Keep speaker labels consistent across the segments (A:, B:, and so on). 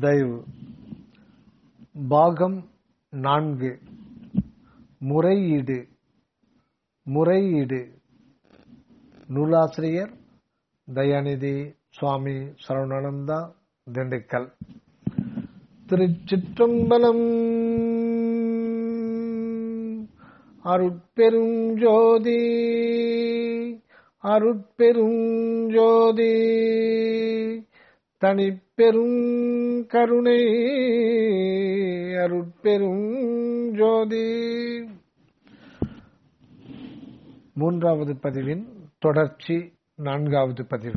A: தயவு பாகம் நான்கு முறையீடு முறையீடு நூலாசிரியர் தயாநிதி சுவாமி சரவணானந்தா திண்டுக்கல் திருச்சிற்றம்பலம் அருட்பெருஞ்சோதி அருட்பெருஞ்சோதி தனிப்பெரும் கருணை அருட்பெரும் ஜோதி மூன்றாவது பதிவின் தொடர்ச்சி நான்காவது பதிவு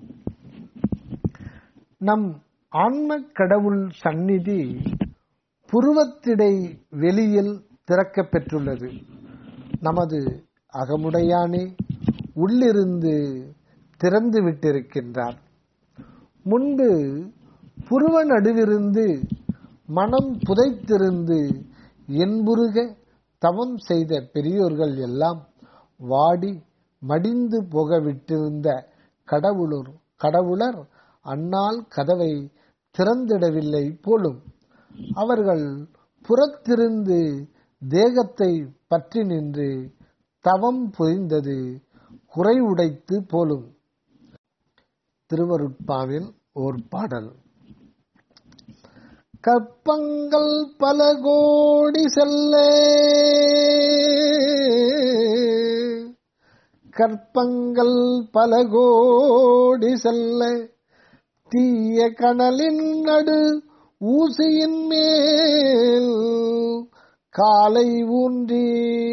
A: நம் ஆன்ம கடவுள் சந்நிதி புருவத்திடை வெளியில் திறக்கப் பெற்றுள்ளது நமது அகமுடையானே உள்ளிருந்து திறந்து விட்டிருக்கின்றார் முன்பு புருவ நடுவிருந்து மனம் புதைத்திருந்து என்புருக தவம் செய்த பெரியோர்கள் எல்லாம் வாடி மடிந்து போகவிட்டிருந்த கடவுளர் கடவுளர் அந்நாள் கதவை திறந்திடவில்லை போலும் அவர்கள் புறத்திருந்து தேகத்தை பற்றி நின்று தவம் புரிந்தது குறைவுடைத்து போலும் திருவருட்பாவில் ஓர் பாடல் கற்பங்கள் பல கோடி செல்ல கற்பங்கள் பல கோடி செல்ல தீய கணலின் நடு ஊசியின் மேல் காலை ஊன்றி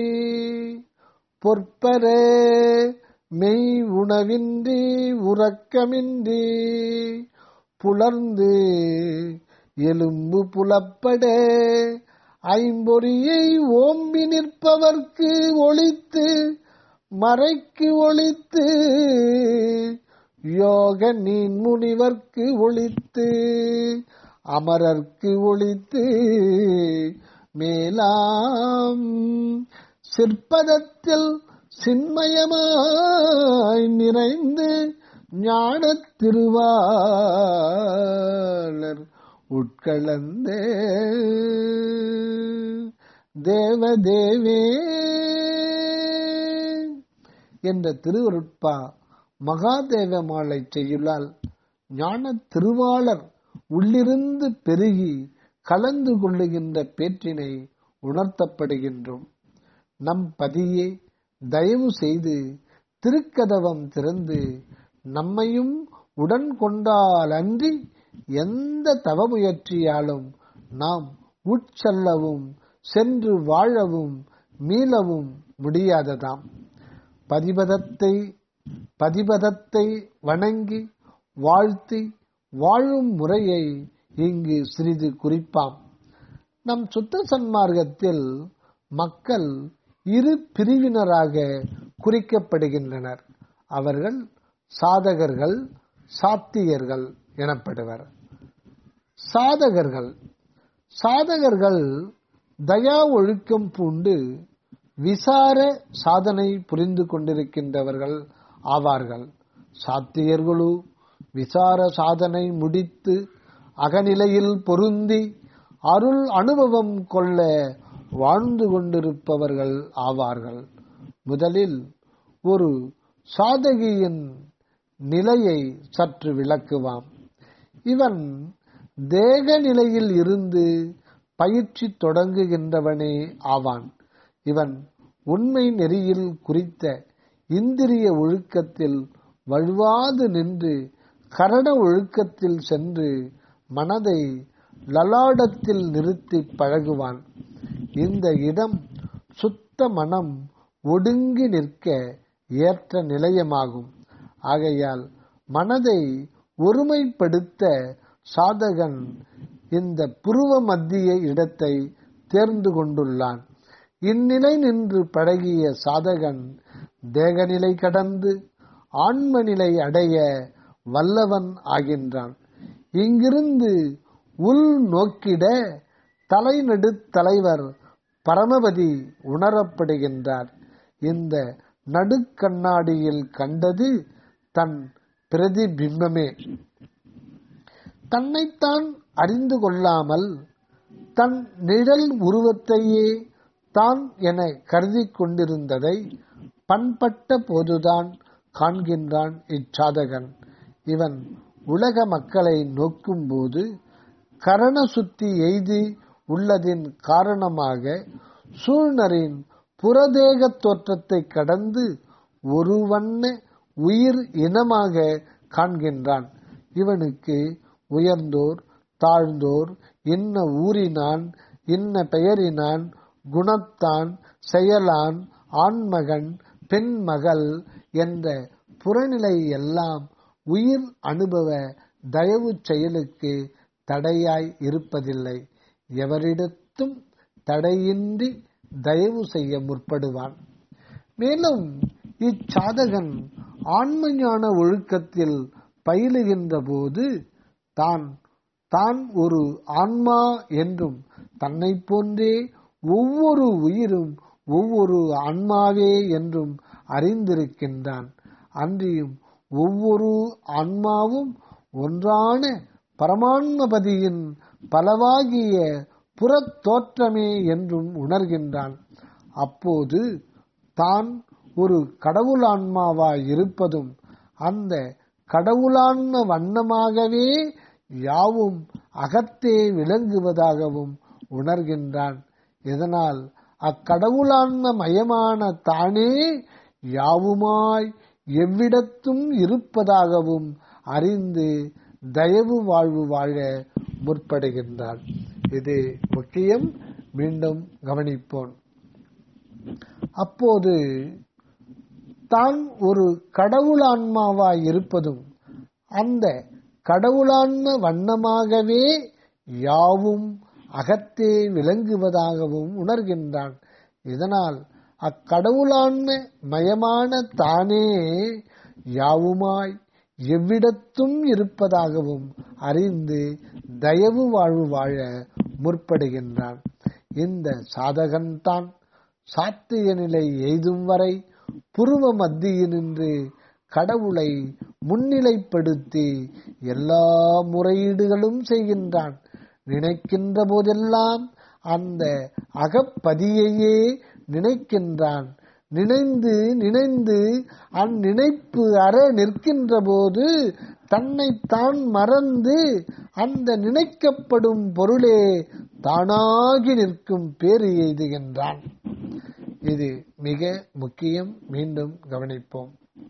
A: பொற்பர மெய் உணவின்றி உறக்கமின்றி புலர்ந்து எலும்பு புலப்பட ஐம்பொறியை ஓம்பி நிற்பவர்க்கு ஒளித்து மறைக்கு ஒளித்து யோக நீன் முனிவர்க்கு ஒளித்து அமரர்க்கு ஒளித்து மேலாம் சிற்பதத்தில் சின்மயமாய் நிறைந்து ஞானத் திருவாளர் உட்கலந்த தேவதேவே என்ற திருவருட்பா மகாதேவ மாலை செய்யுளால் ஞான திருவாளர் உள்ளிருந்து பெருகி கலந்து கொள்ளுகின்ற பேற்றினை உணர்த்தப்படுகின்றோம் நம் பதியே தயவு செய்து திருக்கதவம் திறந்து நம்மையும் உடன் கொண்டாலன்றி எந்த தவ முயற்சியாலும் நாம் உட்செல்லவும் சென்று வாழவும் மீளவும் முடியாததாம் பதிபதத்தை பதிபதத்தை வணங்கி வாழ்த்தி வாழும் முறையை இங்கு சிறிது குறிப்பாம் நம் சுத்த சன்மார்க்கத்தில் மக்கள் இரு பிரிவினராக குறிக்கப்படுகின்றனர் அவர்கள் சாதகர்கள் சாத்தியர்கள் எனப்படுவர் சாதகர்கள் சாதகர்கள் தயா ஒழுக்கம் பூண்டு விசார சாதனை புரிந்து கொண்டிருக்கின்றவர்கள் ஆவார்கள் சாத்தியர்களோ விசார சாதனை முடித்து அகநிலையில் பொருந்தி அருள் அனுபவம் கொள்ள வாழ்ந்து கொண்டிருப்பவர்கள் ஆவார்கள் முதலில் ஒரு சாதகியின் நிலையை சற்று விளக்குவாம் இவன் தேக நிலையில் இருந்து பயிற்சி தொடங்குகின்றவனே ஆவான் இவன் உண்மை நெறியில் குறித்த இந்திரிய ஒழுக்கத்தில் வழுவாது நின்று கரண ஒழுக்கத்தில் சென்று மனதை லலாடத்தில் நிறுத்தி பழகுவான் இந்த இடம் சுத்த மனம் ஒடுங்கி நிற்க ஏற்ற நிலையமாகும் ஆகையால் மனதை ஒருமைப்படுத்த சாதகன் இந்த புருவ மத்திய இடத்தை தேர்ந்து கொண்டுள்ளான் இந்நிலை நின்று பழகிய சாதகன் தேகநிலை கடந்து ஆன்ம நிலை அடைய வல்லவன் ஆகின்றான் இங்கிருந்து உள் நோக்கிட தலைநடு தலைவர் பரமபதி உணரப்படுகின்றார் இந்த நடுக்கண்ணாடியில் கண்டது தன் பிரதிபிம்பமே தன்னைத்தான் அறிந்து கொள்ளாமல் தன் நிழல் உருவத்தையே தான் என கருதி கொண்டிருந்ததை பண்பட்ட போதுதான் காண்கின்றான் இச்சாதகன் இவன் உலக மக்களை நோக்கும்போது கரண சுத்தி எய்தி உள்ளதின் காரணமாக சூழ்நரின் புறதேக தோற்றத்தை கடந்து ஒரு வண்ண உயிர் இனமாக காண்கின்றான் இவனுக்கு உயர்ந்தோர் தாழ்ந்தோர் இன்ன ஊரினான் இன்ன பெயரினான் குணத்தான் செயலான் ஆண்மகன் பெண்மகள் என்ற புறநிலை எல்லாம் உயிர் அனுபவ தயவு செயலுக்கு தடையாய் இருப்பதில்லை எவரிடத்தும் தடையின்றி தயவு செய்ய முற்படுவான் மேலும் இச்சாதகன் ஆன்ம ஞான ஒழுக்கத்தில் பயிலுகின்ற போது தான் தான் ஒரு ஆன்மா என்றும் தன்னை போன்றே ஒவ்வொரு உயிரும் ஒவ்வொரு ஆன்மாவே என்றும் அறிந்திருக்கின்றான் அன்றியும் ஒவ்வொரு ஆன்மாவும் ஒன்றான பரமான்மபதியின் பலவாகிய புறத் தோற்றமே என்றும் உணர்கின்றான் அப்போது தான் ஒரு கடவுளான்மாவாய் இருப்பதும் அந்த கடவுளான்ம வண்ணமாகவே யாவும் அகத்தே விளங்குவதாகவும் உணர்கின்றான் இதனால் அக்கடவுளான்ம மயமான தானே யாவுமாய் எவ்விடத்தும் இருப்பதாகவும் அறிந்து தயவு வாழ்வு வாழ முற்படுகின்றான் இது முக்கியம் மீண்டும் கவனிப்போம் அப்போது தான் ஒரு கடவுளான்மாவாய் இருப்பதும் அந்த கடவுளான்ம வண்ணமாகவே யாவும் அகத்தே விளங்குவதாகவும் உணர்கின்றான் இதனால் அக்கடவுளான்ம மயமான தானே யாவுமாய் எவ்விடத்தும் இருப்பதாகவும் அறிந்து தயவு வாழ்வு வாழ முற்படுகின்றான் இந்த சாதகன்தான் சாத்திய நிலை எய்தும் வரை புருவ மத்தியினின்று கடவுளை முன்னிலைப்படுத்தி எல்லா முறையீடுகளும் செய்கின்றான் நினைக்கின்ற போதெல்லாம் அந்த அகப்பதியையே நினைக்கின்றான் நினைந்து நினைந்து அந்நினைப்பு அற நிற்கின்ற போது தன்னை தான் மறந்து அந்த நினைக்கப்படும் பொருளே தானாகி நிற்கும் பேறு எய்துகின்றான் இது மிக முக்கியம் மீண்டும் கவனிப்போம்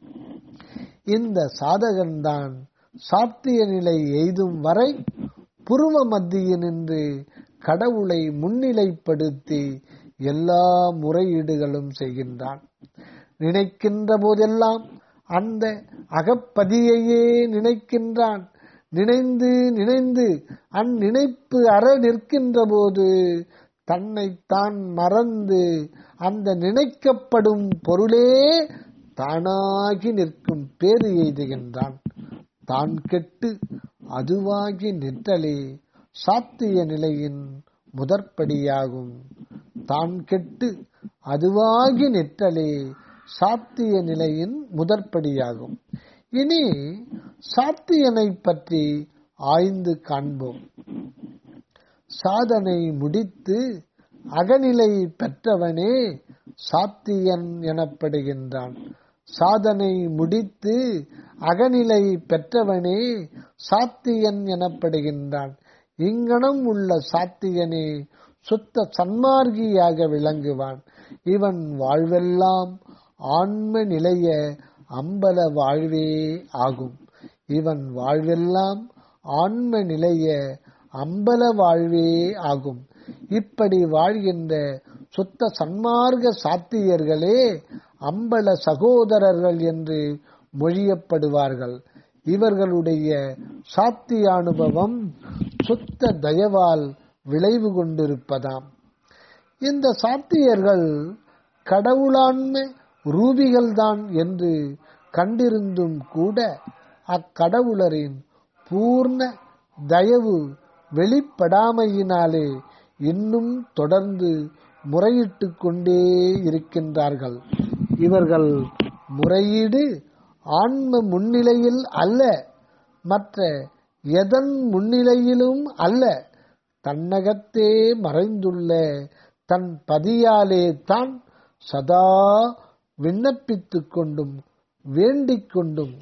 A: இந்த சாதகன்தான் சாத்திய நிலை எய்தும் வரை புருவ மத்தியினின்று கடவுளை முன்னிலைப்படுத்தி எல்லா முறையீடுகளும் செய்கின்றான் நினைக்கின்ற போதெல்லாம் அந்த அகப்பதியையே நினைக்கின்றான் நினைந்து நினைந்து அந்நினைப்பு அற நிற்கின்ற போது தன்னை தான் மறந்து அந்த நினைக்கப்படும் பொருளே தானாகி நிற்கும் பேறு எய்துகின்றான் தான் கெட்டு அதுவாகி நிற்றலே சாத்திய நிலையின் முதற்படியாகும் தான் கெட்டு அதுவாகி நிற்றலே சாத்திய நிலையின் முதற்படியாகும் இனி சாத்தியனை பற்றி ஆய்ந்து காண்போம் சாதனை முடித்து அகநிலை பெற்றவனே சாத்தியன் எனப்படுகின்றான் சாதனை முடித்து அகநிலை பெற்றவனே சாத்தியன் எனப்படுகின்றான் இங்கனம் உள்ள சாத்தியனே சுத்த சன்மார்கியாக விளங்குவான் இவன் வாழ்வெல்லாம் ஆன்ம நிலைய அம்பல வாழ்வே ஆகும் இவன் வாழ்வெல்லாம் ஆன்ம நிலைய அம்பல வாழ்வே ஆகும் இப்படி வாழ்கின்ற சுத்த சன்மார்க்க சாத்தியர்களே அம்பல சகோதரர்கள் என்று மொழியப்படுவார்கள் இவர்களுடைய சாத்திய அனுபவம் சுத்த தயவால் விளைவு கொண்டிருப்பதாம் இந்த சாத்தியர்கள் கடவுளான்ம ரூபிகள்தான் என்று கண்டிருந்தும் கூட அக்கடவுளரின் பூர்ண தயவு வெளிப்படாமையினாலே இன்னும் தொடர்ந்து முறையிட்டு கொண்டே இருக்கின்றார்கள் இவர்கள் முறையீடு ஆன்ம முன்னிலையில் அல்ல மற்ற எதன் முன்னிலையிலும் அல்ல தன்னகத்தே மறைந்துள்ள தன் பதியாலே தான் சதா விண்ணப்பித்துக் கொண்டும் வேண்டிக் கொண்டும்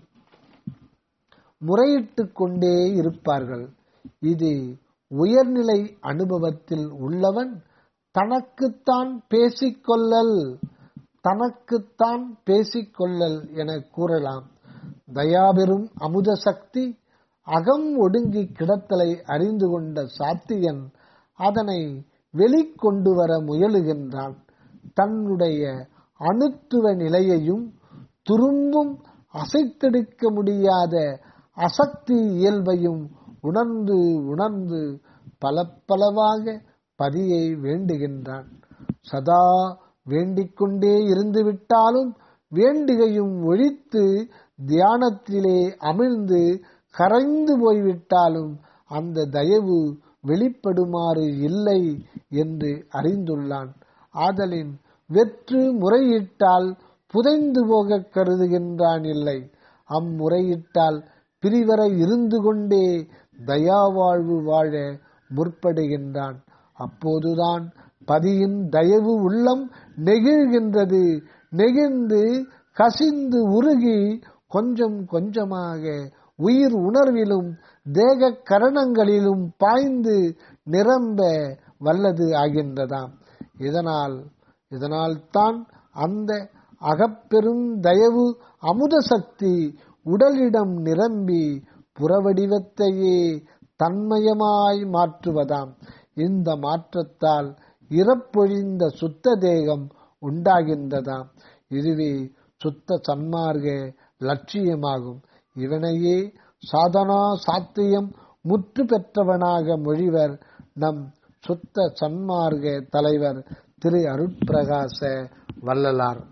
A: முறையிட்டுக் கொண்டே இருப்பார்கள் இது உயர்நிலை அனுபவத்தில் உள்ளவன் தனக்குத்தான் பேசிக்கொள்ளல் தனக்குத்தான் பேசிக்கொள்ளல் என கூறலாம் தயாபெரும் அமுத சக்தி அகம் ஒடுங்கி கிடத்தலை அறிந்து கொண்ட சாத்தியன் அதனை வெளிக்கொண்டு வர முயலுகின்றான் தன்னுடைய அணுத்துவ நிலையையும் துரும்பும் அசைத்தெடுக்க முடியாத அசக்தி இயல்பையும் உணர்ந்து உணர்ந்து பல பலவாக பதியை வேண்டுகின்றான் சதா வேண்டிக் கொண்டே இருந்து விட்டாலும் வேண்டுகையும் ஒழித்து தியானத்திலே அமிழ்ந்து கரைந்து போய்விட்டாலும் அந்த தயவு வெளிப்படுமாறு இல்லை என்று அறிந்துள்ளான் ஆதலின் வெற்று முறையிட்டால் புதைந்து போக கருதுகின்றான் இல்லை அம்முறையிட்டால் பிரிவர இருந்து கொண்டே தயாவாழ்வு வாழ முற்படுகின்றான் அப்போதுதான் பதியின் தயவு உள்ளம் நெகிழ்கின்றது நெகிழ்ந்து கசிந்து உருகி கொஞ்சம் கொஞ்சமாக உயிர் உணர்விலும் தேக கரணங்களிலும் பாய்ந்து நிரம்ப வல்லது ஆகின்றதாம் இதனால் இதனால் தான் அந்த அகப்பெரும் தயவு அமுத சக்தி உடலிடம் நிரம்பி புறவடிவத்தையே தன்மயமாய் மாற்றுவதாம் இந்த மாற்றத்தால் இறப்பொழிந்த சுத்த தேகம் உண்டாகின்றதாம் இதுவே சுத்த சன்மார்க்க லட்சியமாகும் இவனையே சாதனா சாத்தியம் முற்று பெற்றவனாக மொழிவர் நம் சுத்த சன்மார்க்க தலைவர் திரு அருட்பிரகாச வள்ளலார்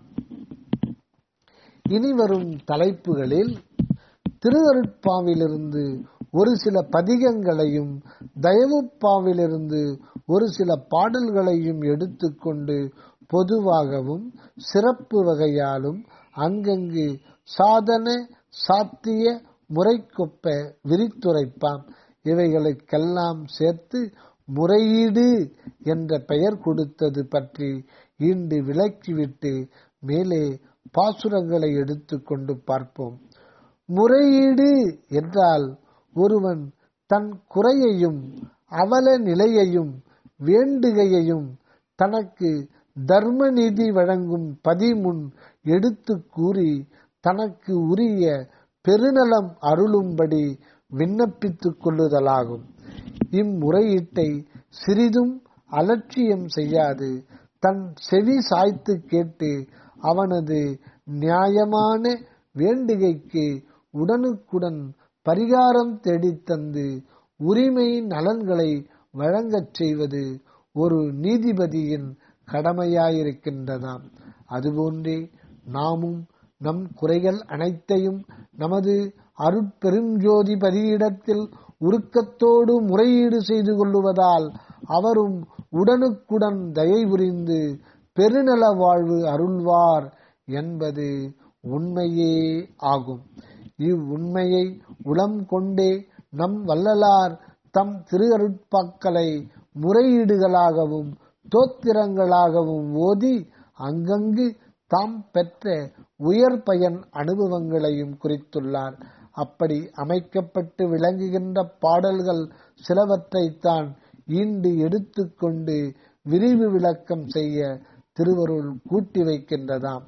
A: இனி வரும் தலைப்புகளில் திருவருட்பாவிலிருந்து ஒரு சில பதிகங்களையும் தயவுப்பாவிலிருந்து ஒரு சில பாடல்களையும் எடுத்துக்கொண்டு பொதுவாகவும் சிறப்பு வகையாலும் அங்கங்கு சாதன சாத்திய முறைக்கொப்ப விரித்துரைப்பாம் இவைகளுக்கெல்லாம் சேர்த்து முறையீடு என்ற பெயர் கொடுத்தது பற்றி ஈண்டு விளக்கிவிட்டு மேலே பாசுரங்களை எடுத்துக்கொண்டு பார்ப்போம் முறையீடு என்றால் ஒருவன் தன் குறையையும் அவல நிலையையும் வேண்டுகையையும் தனக்கு தர்ம நீதி வழங்கும் பதிமுன் எடுத்து கூறி தனக்கு உரிய பெருநலம் அருளும்படி விண்ணப்பித்துக் கொள்ளுதலாகும் இம்முறையீட்டை சிறிதும் அலட்சியம் செய்யாது தன் செவி சாய்த்து கேட்டு அவனது நியாயமான வேண்டுகைக்கு உடனுக்குடன் பரிகாரம் தேடித்தந்து உரிமை நலன்களை வழங்கச் செய்வது ஒரு நீதிபதியின் கடமையாயிருக்கின்றதாம் அதுபோன்றே நாமும் நம் குறைகள் அனைத்தையும் நமது அருட்பெருஞ்சோதி பதியிடத்தில் உருக்கத்தோடு முறையீடு செய்து கொள்ளுவதால் அவரும் உடனுக்குடன் தயை புரிந்து பெருநல வாழ்வு அருள்வார் என்பது உண்மையே ஆகும் இவ்வுண்மையை உளம் கொண்டே நம் வள்ளலார் தம் திரு அருட்பாக்களை முறையீடுகளாகவும் தோத்திரங்களாகவும் ஓதி அங்கங்கு தாம் பெற்ற உயர் பயன் அனுபவங்களையும் குறித்துள்ளார் அப்படி அமைக்கப்பட்டு விளங்குகின்ற பாடல்கள் சிலவற்றைத்தான் ஈண்டு எடுத்துக்கொண்டு விரிவு விளக்கம் செய்ய திருவருள் கூட்டி வைக்கின்றதாம்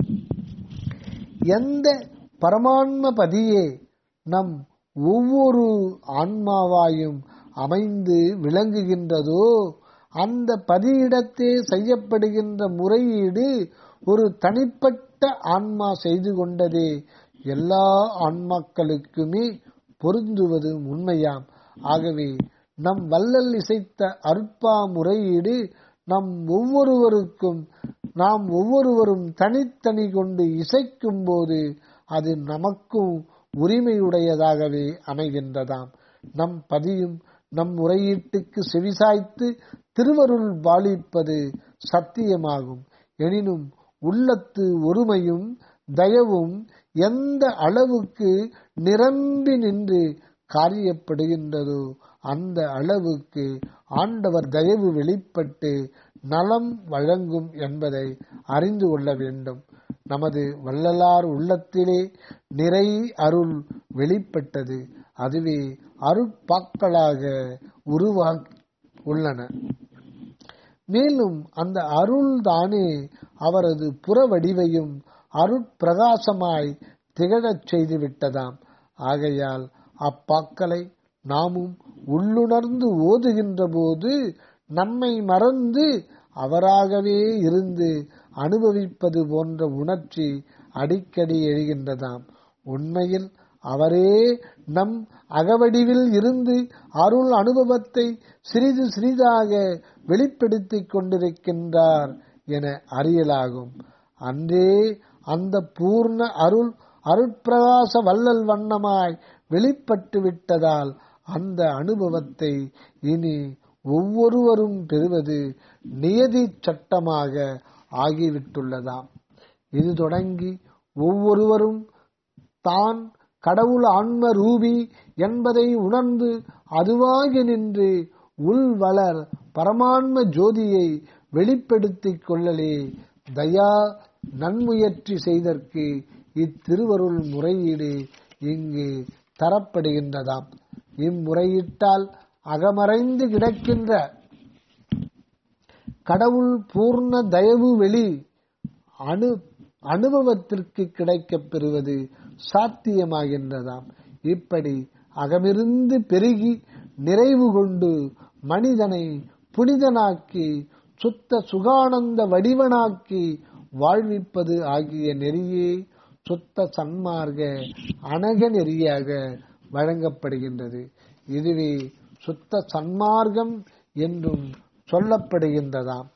A: எந்த பரமான்ம பதியே நம் ஒவ்வொரு ஆன்மாவாயும் அமைந்து விளங்குகின்றதோ அந்த பதியிடத்தே செய்யப்படுகின்ற முறையீடு ஒரு தனிப்பட்ட ஆன்மா செய்து கொண்டதே எல்லா ஆன்மாக்களுக்குமே பொருந்துவது உண்மையாம் ஆகவே நம் வள்ளல் இசைத்த அற்பா முறையீடு நம் ஒவ்வொருவருக்கும் நாம் ஒவ்வொருவரும் தனித்தனி கொண்டு இசைக்கும் போது அது நமக்கும் உரிமையுடையதாகவே அமைகின்றதாம் நம் பதியும் நம் முறையீட்டுக்கு செவிசாய்த்து திருவருள் பாலிப்பது சத்தியமாகும் எனினும் உள்ளத்து ஒருமையும் தயவும் எந்த அளவுக்கு நிரம்பி நின்று காரியப்படுகின்றதோ அந்த அளவுக்கு ஆண்டவர் தயவு வெளிப்பட்டு நலம் வழங்கும் என்பதை அறிந்து கொள்ள வேண்டும் நமது வள்ளலார் உள்ளத்திலே நிறை அருள் வெளிப்பட்டது அதுவே அருட்பாக்களாக உருவா உள்ளன மேலும் அந்த அருள் தானே அவரது புற வடிவையும் அருட்பிரகாசமாய் திகழச் செய்து விட்டதாம் ஆகையால் அப்பாக்களை நாமும் உள்ளுணர்ந்து ஓதுகின்ற போது நம்மை மறந்து அவராகவே இருந்து அனுபவிப்பது போன்ற உணர்ச்சி அடிக்கடி எழுகின்றதாம் உண்மையில் அவரே நம் அகவடிவில் இருந்து அருள் அனுபவத்தை சிறிது சிறிதாக வெளிப்படுத்திக் கொண்டிருக்கின்றார் என அறியலாகும் அன்றே அந்த பூர்ண அருள் அருட்பிரகாச வள்ளல் வண்ணமாய் வெளிப்பட்டு விட்டதால் அந்த அனுபவத்தை இனி ஒவ்வொருவரும் பெறுவது நியதி சட்டமாக ஆகிவிட்டுள்ளதாம் இது தொடங்கி ஒவ்வொருவரும் தான் கடவுள் ஆன்ம ரூபி என்பதை உணர்ந்து அதுவாகி நின்று உள் வளர் பரமான்ம ஜோதியை வெளிப்படுத்திக் கொள்ளலே தயா நன்முயற்சி செய்தற்கு இத்திருவருள் முறையீடு இங்கு தரப்படுகின்றதாம் இம்முறையிட்டால் அகமறைந்து கிடக்கின்ற கடவுள் பூர்ண தயவு வெளி அனு அனுபவத்திற்கு கிடைக்கப் பெறுவது சாத்தியமாகின்றதாம் இப்படி அகமிருந்து பெருகி நிறைவு கொண்டு மனிதனை புனிதனாக்கி சுத்த சுகானந்த வடிவனாக்கி வாழ்விப்பது ஆகிய நெறியே சுத்த சன்மார்க்க அனக நெறியாக வழங்கப்படுகின்றது இதுவே சுத்த சன்மார்க்கம் என்றும் சொல்லப்படுகின்றதாம்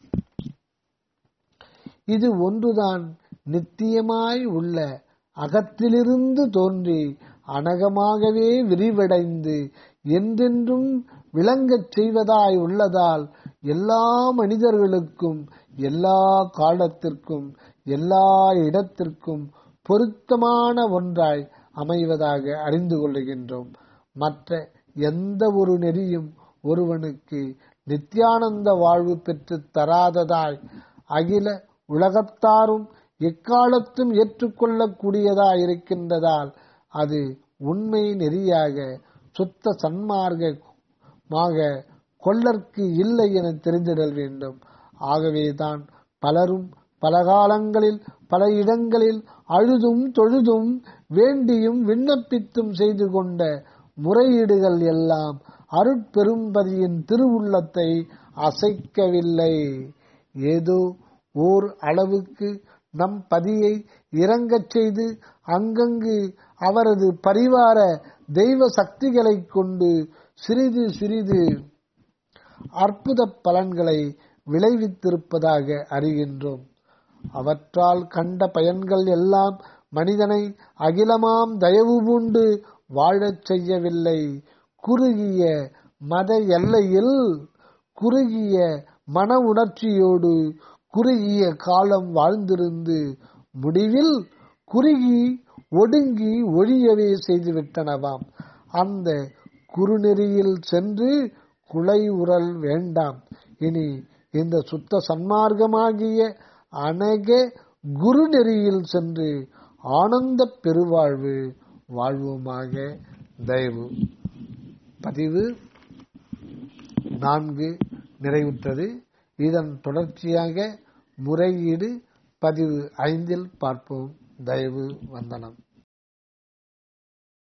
A: இது ஒன்றுதான் நித்தியமாய் உள்ள அகத்திலிருந்து தோன்றி அனகமாகவே விரிவடைந்து என்றென்றும் விளங்கச் செய்வதாய் உள்ளதால் எல்லா மனிதர்களுக்கும் எல்லா காலத்திற்கும் எல்லா இடத்திற்கும் பொருத்தமான ஒன்றாய் அமைவதாக அறிந்து கொள்ளுகின்றோம் மற்ற எந்த ஒரு நெறியும் ஒருவனுக்கு நித்யானந்த வாழ்வு பெற்று தராததாய் அகில உலகத்தாரும் எக்காலத்தும் ஏற்றுக்கொள்ளக்கூடியதாய் இருக்கின்றதால் அது உண்மை நெறியாக சுத்த சன்மார்க்கமாக கொள்ளற்கு இல்லை என தெரிந்திடல் வேண்டும் ஆகவேதான் பலரும் பல காலங்களில் பல இடங்களில் அழுதும் தொழுதும் வேண்டியும் விண்ணப்பித்தும் செய்து கொண்ட முறையீடுகள் எல்லாம் அருட்பெரும்பதியின் திருவுள்ளத்தை அசைக்கவில்லை ஏதோ ஓர் அளவுக்கு நம் பதியை இறங்கச் செய்து அங்கங்கு அவரது பரிவார தெய்வ சக்திகளைக் கொண்டு சிறிது சிறிது அற்புத பலன்களை விளைவித்திருப்பதாக அறிகின்றோம் அவற்றால் கண்ட பயன்கள் எல்லாம் மனிதனை அகிலமாம் தயவு பூண்டு வாழச் செய்யவில்லை குறுகிய மத எல்லையில் குறுகிய மன உணர்ச்சியோடு குறுகிய காலம் வாழ்ந்திருந்து முடிவில் குறுகி ஒடுங்கி ஒழியவே செய்துவிட்டனவாம் அந்த குறுநெறியில் சென்று குலை உரல் வேண்டாம் இனி இந்த சுத்த சன்மார்க்கமாகிய அநேக குரு நெறியில் சென்று ஆனந்த பெருவாழ்வு வாழ்வோமாக தயவு பதிவு நான்கு நிறைவுற்றது இதன் தொடர்ச்சியாக முறையீடு பதிவு ஐந்தில் பார்ப்போம் தயவு வந்தனம்